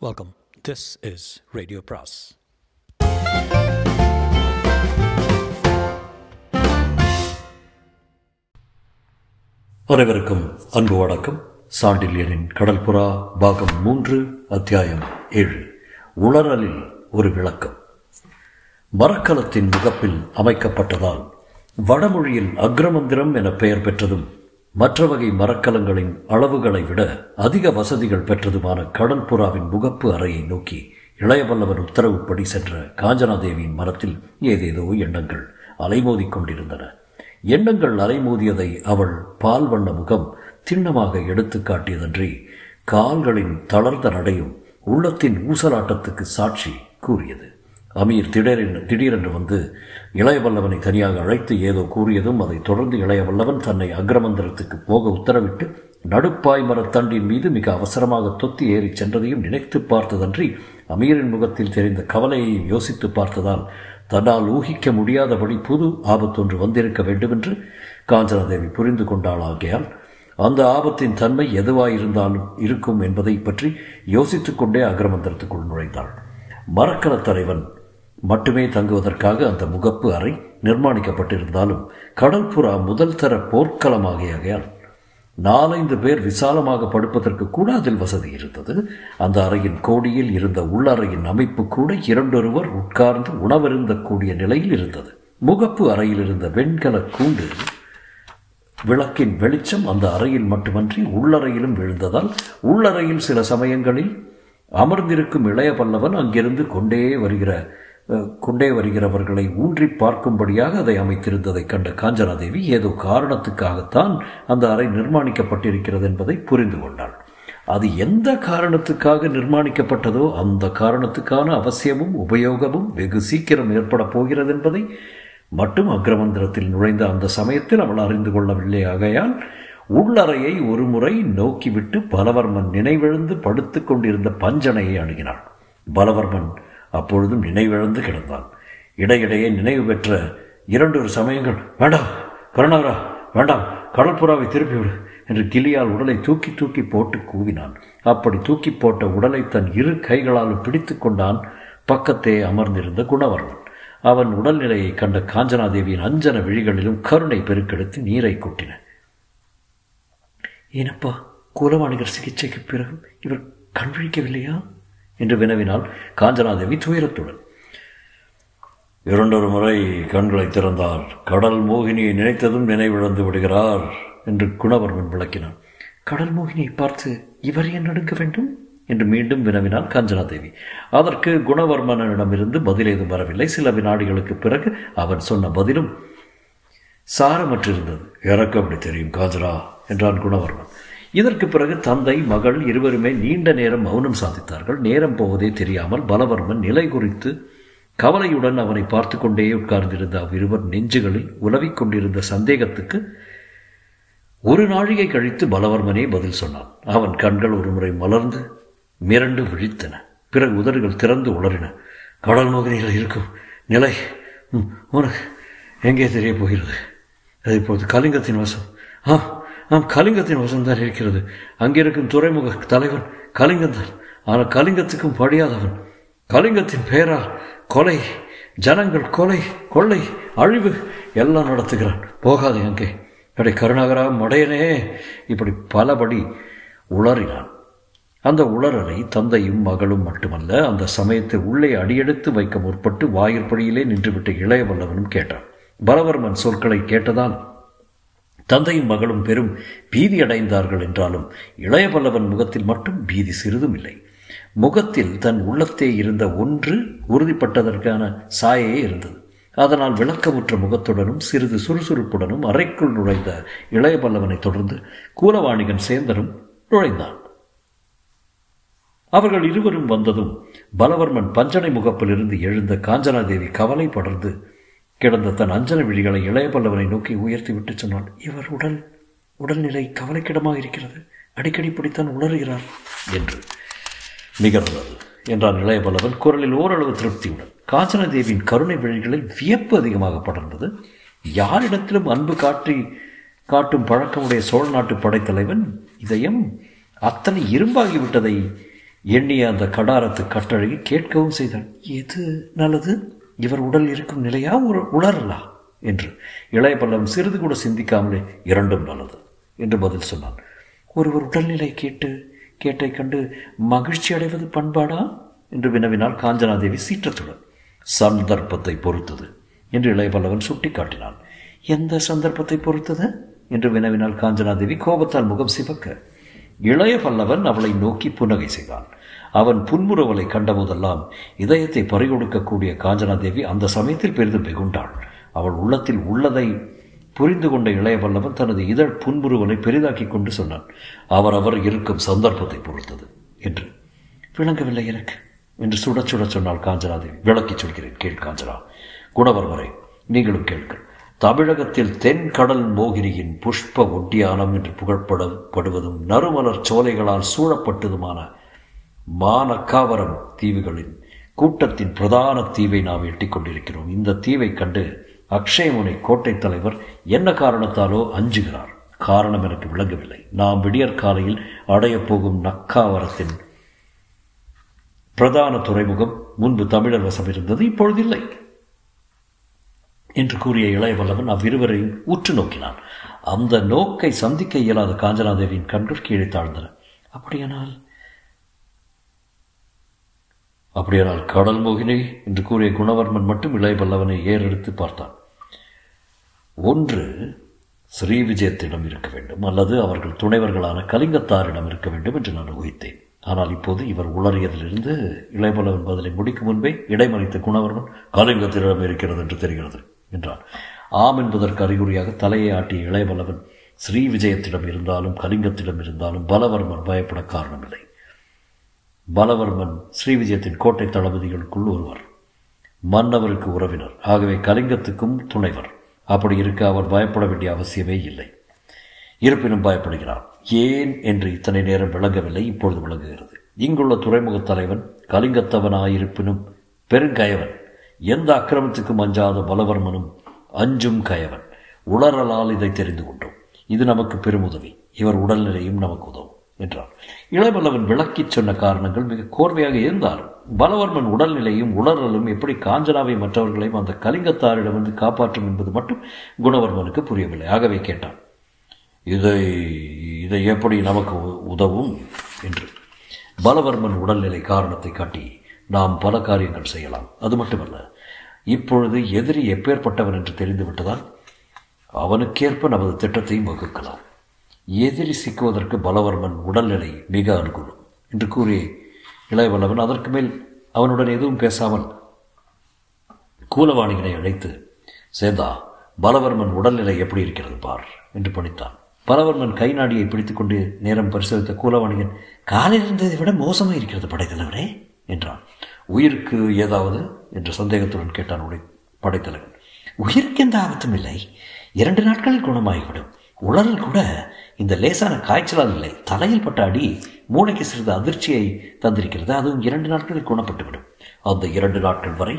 Welcome. This is Radio Pras. அனைவருக்கும் அன்பு வணக்கம் சாண்டில்யனின் கடல்புறா பாகம் மூன்று அத்தியாயம் ஏழு உளறலில் ஒரு விளக்கம் மரக்கலத்தின் முகப்பில் அமைக்கப்பட்டதால் வடமொழியில் அக்ரமந்திரம் என பெயர் பெற்றதும் மற்ற வகை மரக்கலங்களின் அளவுகளை விட அதிக வசதிகள் பெற்றதுமான கடல்புறாவின் முகப்பு அறையை நோக்கி இளையவல்லவன் உத்தரவுப்படி சென்ற காஞ்சனாதேவியின் மரத்தில் ஏதேதோ எண்ணங்கள் அலைமோதிக் கொண்டிருந்தன எண்ணங்கள் அலைமோதியதை அவள் பால் வண்ண முகம் திண்ணமாக எடுத்து காட்டியதன்றி கால்களின் தளர்ந்த நடையும் உள்ளத்தின் ஊசலாட்டத்துக்கு சாட்சி கூறியது அமீர் திடீரென்று திடீரென்று வந்து இளையவல்லவனை தனியாக அழைத்து ஏதோ கூறியதும் அதைத் தொடர்ந்து இளையவல்லவன் தன்னை அக்ரமந்திரத்துக்கு போக உத்தரவிட்டு நடுப்பாய் மரத்தண்டின் மீது மிக அவசரமாக தொத்தி ஏறிச் சென்றதையும் நினைத்து பார்த்ததன்றி அமீரின் முகத்தில் தெரிந்த கவலையை யோசித்து பார்த்ததால் தன்னால் ஊகிக்க முடியாதபடி புது ஆபத்தொன்று வந்திருக்க வேண்டுமென்று காஞ்சனாதேவி புரிந்து கொண்டாளாகையால் அந்த ஆபத்தின் தன்மை எதுவாயிருந்தாலும் இருக்கும் என்பதை பற்றி யோசித்துக் கொண்டே அக்ரமந்திரத்துக்குள் நுழைந்தாள் மரக்கலத் தலைவன் மட்டுமே தங்குவதற்காக அந்த முகப்பு அறை நிர்மாணிக்கப்பட்டிருந்தாலும் கடல்புறா முதல் தர போர்க்களமாகியாகையால் நாலைந்து பேர் விசாலமாக படுப்பதற்கு கூட அதில் வசதி இருந்தது அந்த அறையின் கோடியில் இருந்த உள்ளறையின் அமைப்பு கூட இரண்டொருவர் உட்கார்ந்து உணவருந்தக்கூடிய நிலையில் இருந்தது முகப்பு அறையில் இருந்த வெண்கல கூண்டு விளக்கின் வெளிச்சம் அந்த அறையில் மட்டுமன்றி உள்ளறையிலும் விழுந்ததால் உள்ளறையில் சில சமயங்களில் அமர்ந்திருக்கும் இளைய பல்லவன் அங்கிருந்து கொண்டே வருகிற கொண்டே வருகிறவர்களை ஊன்றி பார்க்கும்படியாக அதை அமைத்திருந்ததைக் கண்ட காஞ்சனாதேவி ஏதோ காரணத்துக்காகத்தான் அந்த அறை நிர்மாணிக்கப்பட்டிருக்கிறது என்பதை புரிந்து கொண்டாள் அது எந்த காரணத்துக்காக நிர்மாணிக்கப்பட்டதோ அந்த காரணத்துக்கான அவசியமும் உபயோகமும் வெகு சீக்கிரம் ஏற்பட போகிறது என்பதை மட்டும் அக்ரமந்திரத்தில் நுழைந்த அந்த சமயத்தில் அவள் அறிந்து கொள்ளவில்லை ஆகையால் உள்ளறையை ஒரு முறை நோக்கிவிட்டு பலவர்மன் நினைவிழந்து படுத்து கொண்டிருந்த பஞ்சனையை அணுகினாள் பலவர்மன் அப்பொழுதும் நினைவிழந்து கிடந்தான் இடையிடையே நினைவு பெற்ற இரண்டொரு சமயங்கள் வேண்டாம் கருணாகரா வேண்டாம் கடற்புறாவை திருப்பிவிடு என்று கிளியால் உடலை தூக்கி தூக்கி போட்டு கூவினான் அப்படி தூக்கி போட்ட உடலை தன் இரு கைகளாலும் பிடித்து கொண்டான் பக்கத்தே அமர்ந்திருந்த குணவர்மன் அவன் உடல்நிலையை கண்ட காஞ்சனாதேவியின் அஞ்சன விழிகளிலும் கருணை பெருக்கெடுத்து நீரை கொட்டின ஏனப்பா கூலவாணிகர் சிகிச்சைக்கு பிறகும் இவர் கண் விழிக்கவில்லையா என்று வினவினாள் காஞ்சனாதேவி துயரத்துடன் இரண்டொரு முறை கண்களை திறந்தார் கடல் மோகினியை நினைத்ததும் நினைவிழந்து விடுகிறார் என்று குணவர்மன் விளக்கினான் கடல் மோகினியை பார்த்து இவர் ஏன் நடுங்க வேண்டும் என்று மீண்டும் வினவினாள் காஞ்சனாதேவி அதற்கு குணவர்மனிடமிருந்து பதில் ஏதும் வரவில்லை சில வினாடிகளுக்கு பிறகு அவன் சொன்ன பதிலும் சாரமற்றிருந்தது எனக்கு அப்படி தெரியும் காஞ்சனா என்றான் குணவர்மன் இதற்கு பிறகு தந்தை மகள் இருவருமே நீண்ட நேரம் மௌனம் சாதித்தார்கள் நேரம் போவதே தெரியாமல் பலவர்மன் நிலை குறித்து கவலையுடன் அவனை பார்த்து கொண்டே உட்கார்ந்திருந்த அவ்விருவர் நெஞ்சுகளில் உலவிக் கொண்டிருந்த சந்தேகத்துக்கு ஒரு நாழிகை கழித்து பலவர்மனே பதில் சொன்னான் அவன் கண்கள் ஒருமுறை மலர்ந்து மிரண்டு விழித்தன பிறகு உதடுகள் திறந்து உளறின கடல் மோகினியில் இருக்கும் நிலை உனக்கு எங்கே தெரிய போகிறது அது இப்போது கலிங்கத்தின் வசம் ஆ ஆம் கலிங்கத்தின் வசம்தான் இருக்கிறது அங்கிருக்கும் துறைமுக தலைவன் கலிங்கந்தான் ஆனால் கலிங்கத்துக்கும் படியாதவன் கலிங்கத்தின் பெயரால் கொலை ஜனங்கள் கொலை கொள்ளை அழிவு எல்லாம் நடத்துகிறான் போகாதே அங்கே அப்படி கருணாகரா மடையனே இப்படி பலபடி உளறினான் அந்த உளறலை தந்தையும் மகளும் மட்டுமல்ல அந்த சமயத்தில் உள்ளே அடியெடுத்து வைக்க முற்பட்டு வாயிற்படியிலே நின்றுவிட்ட இளையவல்லவனும் கேட்டான் பலவர்மன் சொற்களை கேட்டதால் தந்தையும் மகளும் பெரும் பீதி அடைந்தார்கள் என்றாலும் இளையபல்லவன் முகத்தில் மட்டும் பீதி சிறிதும் இல்லை முகத்தில் தன் உள்ளத்தே இருந்த ஒன்று உறுதிப்பட்டதற்கான சாயே இருந்தது அதனால் விளக்கமுற்ற முகத்துடனும் சிறிது சுறுசுறுப்புடனும் அறைக்குள் நுழைந்த இளையபல்லவனை தொடர்ந்து கூலவாணிகன் சேந்தனும் நுழைந்தான் அவர்கள் இருவரும் வந்ததும் பலவர்மன் பஞ்சனை முகப்பிலிருந்து எழுந்த காஞ்சனாதேவி கவலை படர்ந்து கிடந்த தன் அஞ்சன விழிகளை இளையபல்லவனை நோக்கி உயர்த்தி விட்டு சொன்னாள் இவர் உடல் உடல்நிலை கவலைக்கிடமாக இருக்கிறது அடிக்கடி பிடித்தான் உணர்கிறார் என்று நிகழ்ந்தது என்றான் இளையபல்லவன் குரலில் ஓரளவு திருப்தியுடன் காஞ்சனாதேவியின் கருணை விழிகளில் வியப்பு அதிகமாக படர்ந்தது யாரிடத்திலும் அன்பு காட்டி காட்டும் பழக்கமுடைய சோழ நாட்டு படைத்தலைவன் இதயம் அத்தனை இரும்பாகிவிட்டதை எண்ணிய அந்த கடாரத்து கட்டழகி கேட்கவும் செய்தாள் எது நல்லது இவர் உடல் இருக்கும் நிலையா ஒரு உளரலா என்று இளைய பல்லவன் சிறிது கூட சிந்திக்காமலே இரண்டும் நல்லது என்று பதில் சொன்னான் ஒருவர் உடல்நிலை கேட்டு கேட்டை கண்டு மகிழ்ச்சி அடைவது பண்பாடா என்று வினவினாள் காஞ்சனாதேவி சீற்றத்துடன் சந்தர்ப்பத்தை பொறுத்தது என்று இளைய பல்லவன் சுட்டி காட்டினான் எந்த சந்தர்ப்பத்தை பொறுத்தது என்று வினவினாள் காஞ்சனாதேவி கோபத்தால் முகம் சிவக்க இளைய பல்லவன் அவளை நோக்கி புன்னகை செய்தான் அவன் புன்முறுவலை கண்டபோதெல்லாம் இதயத்தை பறிகொடுக்கக்கூடிய காஞ்சனாதேவி அந்த சமயத்தில் பெரிதும் வெகுண்டாள் அவள் உள்ளத்தில் உள்ளதை புரிந்து கொண்ட இளைய பல்லவன் தனது இதழ் புன்முறுவலை பெரிதாக்கி கொண்டு சொன்னான் அவரவர் இருக்கும் சந்தர்ப்பத்தை பொறுத்தது என்று விளங்கவில்லை எனக்கு என்று சுட சுட சொன்னாள் காஞ்சனாதேவி விளக்கிச் சொல்கிறேன் கேள் காஞ்சனா குணவர்மரை நீங்களும் கேட்கள் தமிழகத்தில் தென் கடல் மோகினியின் புஷ்ப ஒட்டியானம் என்று புகழ்படப்படுவதும் நறுமலர் சோலைகளால் சூழப்பட்டதுமான மானக்காவரம் தீவுகளின் கூட்டத்தின் பிரதான தீவை நாம் எட்டிக் கொண்டிருக்கிறோம் இந்த தீவை கண்டு அக்ஷயமுனை கோட்டை தலைவர் என்ன காரணத்தாலோ அஞ்சுகிறார் காரணம் எனக்கு விளங்கவில்லை நாம் விடியற் காலையில் அடையப் போகும் நக்காவரத்தின் பிரதான துறைமுகம் முன்பு தமிழர் வசம் இருந்தது இப்பொழுது இல்லை என்று கூறிய இளையவல்லவன் அவ்விருவரையும் உற்று நோக்கினான் அந்த நோக்கை சந்திக்க இயலாத காஞ்சனாதேவியின் கண்கள் கீழே தாழ்ந்தன அப்படியானால் அப்படியானால் கடல் மோகினி என்று கூறிய குணவர்மன் மட்டும் இளையவல்லவனை ஏறெடுத்து பார்த்தான் ஒன்று ஸ்ரீ விஜயத்திடம் இருக்க வேண்டும் அல்லது அவர்கள் துணைவர்களான கலிங்கத்தாரிடம் இருக்க வேண்டும் என்று நான் ஊகித்தேன் ஆனால் இப்போது இவர் உளறியதிலிருந்து இளையபல்லவன் பதிலை முடிக்கும் முன்பே இடைமறித்த குணவர்மன் கலிங்கத்திடம் இருக்கிறது என்று தெரிகிறது என்றான் ஆம் என்பதற்கு அறிகுறியாக தலையை ஆட்டிய இளையபல்லவன் ஸ்ரீ விஜயத்திடம் இருந்தாலும் கலிங்கத்திடம் இருந்தாலும் பலவர்மன் பயப்பட காரணமில்லை பலவர்மன் ஸ்ரீ விஜயத்தின் கோட்டை தளபதிகளுக்குள் ஒருவர் மன்னவருக்கு உறவினர் ஆகவே கலிங்கத்துக்கும் துணைவர் அப்படி இருக்க அவர் பயப்பட வேண்டிய அவசியமே இல்லை இருப்பினும் பயப்படுகிறார் ஏன் என்று இத்தனை நேரம் விளங்கவில்லை இப்பொழுது விளங்குகிறது இங்குள்ள துறைமுக தலைவன் கலிங்கத்தவனாயிருப்பினும் பெருங்கயவன் எந்த அக்கிரமத்துக்கும் அஞ்சாத பலவர்மனும் அஞ்சும் கயவன் உளறலால் இதை தெரிந்து கொண்டோம் இது நமக்கு பெருமுதவி இவர் உடல்நிலையும் நமக்கு உதவும் என்றார் இளவல்லவன் விளக்கிச் சொன்ன காரணங்கள் மிக கோர்வையாக இருந்தாலும் பலவர்மன் உடல்நிலையும் உணரலும் எப்படி காஞ்சனாவை மற்றவர்களையும் அந்த கலிங்கத்தாரிடமிருந்து காப்பாற்றும் என்பது மட்டும் குணவர்மனுக்கு புரியவில்லை ஆகவே கேட்டான் இதை இதை எப்படி நமக்கு உதவும் என்று பலவர்மன் உடல்நிலை காரணத்தை காட்டி நாம் பல காரியங்கள் செய்யலாம் அது மட்டுமல்ல இப்பொழுது எதிரி எப்பேற்பட்டவன் என்று தெரிந்துவிட்டதால் அவனுக்கேற்ப நமது திட்டத்தையும் வகுக்கலாம் எதிரி சிக்குவதற்கு பலவர்மன் உடல்நிலை மிக அனுகூலம் என்று கூறி இளையவல்லவன் அதற்கு மேல் அவனுடன் எதுவும் பேசாமல் கூலவாணிகனை அழைத்து சேந்தா பலவர்மன் உடல்நிலை எப்படி இருக்கிறது பார் என்று பணித்தான் பலவர்மன் கை நாடியை பிடித்துக்கொண்டு நேரம் பரிசோதித்த கூலவாணிகன் காலையில் இருந்ததை விட மோசமாக இருக்கிறது படைத்தலைவரே என்றான் உயிருக்கு ஏதாவது என்று சந்தேகத்துடன் கேட்டான் உடை படைத்தலைவன் உயிருக்கு எந்த ஆபத்தும் இல்லை இரண்டு நாட்களில் குணமாகிவிடும் உளறல் கூட இந்த லேசான காய்ச்சலால் இல்லை தலையில் பட்ட அடி மூளைக்கு சிறிது அதிர்ச்சியை தந்திருக்கிறது அதுவும் இரண்டு நாட்களில் குணப்பட்டுவிடும் அந்த இரண்டு நாட்கள் வரை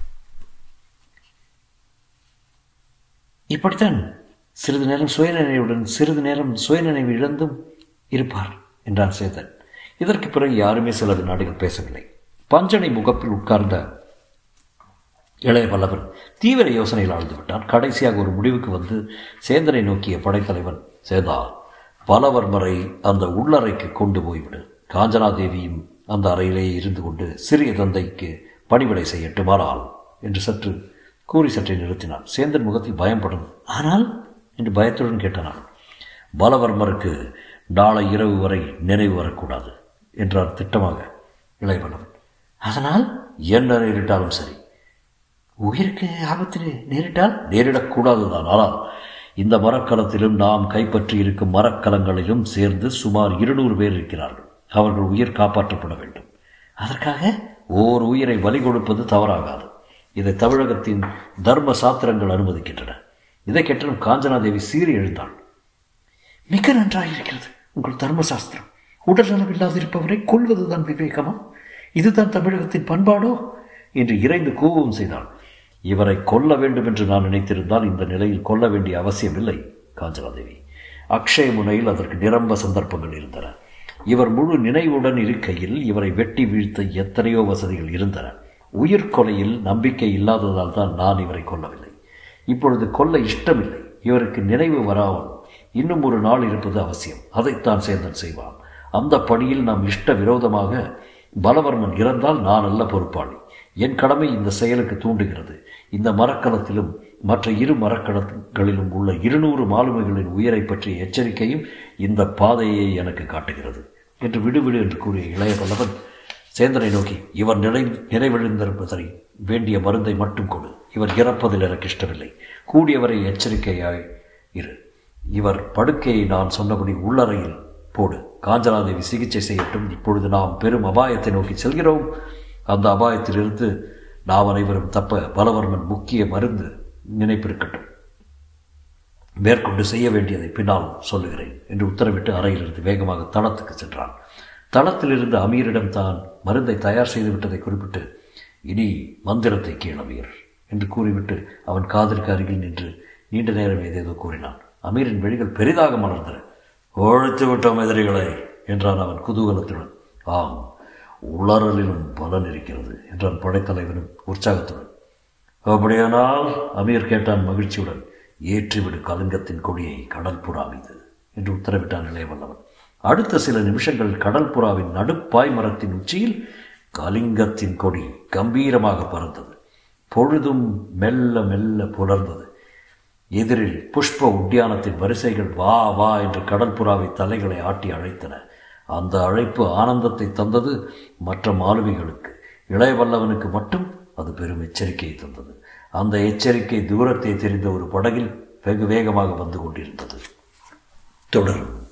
இப்படித்தான் சிறிது நேரம் சுயநினைவுடன் சிறிது நேரம் சுயநினைவு இழந்தும் இருப்பார் என்றான் சேதன் இதற்கு பிறகு யாருமே சில வினாடிகள் பேசவில்லை பஞ்சனை முகப்பில் உட்கார்ந்த இளைய வல்லவன் தீவிர யோசனையில் ஆழ்ந்து விட்டான் கடைசியாக ஒரு முடிவுக்கு வந்து சேந்தனை நோக்கிய படைத்தலைவன் சேதா பலவர்மரை அந்த உள்ளறைக்கு கொண்டு போய்விடு காஞ்சனாதேவியும் அந்த அறையிலேயே இருந்து கொண்டு சிறிய தந்தைக்கு பணிவிடை செய்யட்டுமானால் என்று சற்று கூறி சற்றை நிறுத்தினான் சேந்தன் முகத்தில் பயம் படும் ஆனால் என்று பயத்துடன் கேட்டான் பலவர்மருக்கு நாளை இரவு வரை நினைவு வரக்கூடாது என்றார் திட்டமாக இளையவனவன் அதனால் என்ன நேரிட்டாலும் சரி உயிருக்கு ஆபத்து நேரிட்டால் நேரிடக்கூடாதுதான் ஆனால் இந்த மரக்கலத்திலும் நாம் கைப்பற்றி இருக்கும் மரக்கலங்களிலும் சேர்ந்து சுமார் இருநூறு பேர் இருக்கிறார்கள் அவர்கள் உயிர் காப்பாற்றப்பட வேண்டும் அதற்காக ஓர் உயிரை பலி கொடுப்பது தவறாகாது இதை தமிழகத்தின் தர்ம சாத்திரங்கள் அனுமதிக்கின்றன இதை கேட்டதும் காஞ்சனாதேவி சீறி எழுந்தாள் மிக நன்றாக இருக்கிறது உங்கள் தர்ம சாஸ்திரம் உடல் நலமில்லாது இருப்பவரை கொள்வதுதான் விவேகமா இதுதான் தமிழகத்தின் பண்பாடோ என்று இறைந்து கூவவும் செய்தாள் இவரை கொல்ல வேண்டும் என்று நான் நினைத்திருந்தால் இந்த நிலையில் கொல்ல வேண்டிய அவசியமில்லை காஞ்சனாதேவி அக்ஷய முனையில் அதற்கு நிரம்ப சந்தர்ப்பங்கள் இருந்தன இவர் முழு நினைவுடன் இருக்கையில் இவரை வெட்டி வீழ்த்த எத்தனையோ வசதிகள் இருந்தன உயிர் கொலையில் நம்பிக்கை இல்லாததால் தான் நான் இவரை கொல்லவில்லை இப்பொழுது கொல்ல இஷ்டமில்லை இவருக்கு நினைவு வராமல் இன்னும் ஒரு நாள் இருப்பது அவசியம் அதைத்தான் சேந்தன் செய்வான் அந்த படியில் நாம் இஷ்ட விரோதமாக பலவர்மன் இறந்தால் நான் அல்ல பொறுப்பாளி என் கடமை இந்த செயலுக்கு தூண்டுகிறது இந்த மரக்கலத்திலும் மற்ற இரு மரக்கலங்களிலும் உள்ள இருநூறு மாலுமிகளின் உயிரை பற்றிய எச்சரிக்கையும் இந்த பாதையை எனக்கு காட்டுகிறது என்று விடுவிடு என்று கூறிய இளைய பல்லவன் சேந்தனை நோக்கி இவர் நினை நிறைவெழுந்திருப்பதை வேண்டிய மருந்தை மட்டும் கொடு இவர் இறப்பதில் எனக்கு இஷ்டமில்லை கூடியவரை எச்சரிக்கையாய் இரு இவர் படுக்கையை நான் சொன்னபடி உள்ளறையில் போடு காஞ்சனாதேவி சிகிச்சை செய்யட்டும் இப்பொழுது நாம் பெரும் அபாயத்தை நோக்கி செல்கிறோம் அந்த அபாயத்திலிருந்து நாம் அனைவரும் தப்ப பலவர்மன் முக்கிய மருந்து நினைப்பிருக்கட்டும் மேற்கொண்டு செய்ய வேண்டியதை பின்னால் சொல்லுகிறேன் என்று உத்தரவிட்டு அறையிலிருந்து வேகமாக தளத்துக்கு சென்றான் தளத்திலிருந்து அமீரிடம் தான் மருந்தை தயார் செய்து விட்டதை குறிப்பிட்டு இனி மந்திரத்தை கேள் அமீர் என்று கூறிவிட்டு அவன் காதலுக்கு அருகில் நின்று நீண்ட நேரம் ஏதேதோ கூறினான் அமீரின் வெளிகள் பெரிதாக மலர்ந்தன ஒழித்து விட்டோம் எதிரிகளை என்றான் அவன் குதூகலத்துடன் ஆம் உளறலிலும் பலன் இருக்கிறது என்றான் படைத்தலைவனும் உற்சாகத்துடன் அப்படியானால் அமீர் கேட்டான் மகிழ்ச்சியுடன் ஏற்றிவிடு கலிங்கத்தின் கொடியை கடல் புறா மீது என்று உத்தரவிட்டான் இளையவல்லவன் அடுத்த சில நிமிஷங்கள் கடல் புறாவின் நடுப்பாய் மரத்தின் உச்சியில் கலிங்கத்தின் கொடி கம்பீரமாக பறந்தது பொழுதும் மெல்ல மெல்ல புலர்ந்தது எதிரில் புஷ்ப உத்தியானத்தின் வரிசைகள் வா வா என்று கடல் புறாவை தலைகளை ஆட்டி அழைத்தன அந்த அழைப்பு ஆனந்தத்தை தந்தது மற்ற மாலுமிகளுக்கு இளையவல்லவனுக்கு மட்டும் அது பெரும் எச்சரிக்கையை தந்தது அந்த எச்சரிக்கை தூரத்தை தெரிந்த ஒரு படகில் வெகு வேகமாக வந்து கொண்டிருந்தது தொடரும்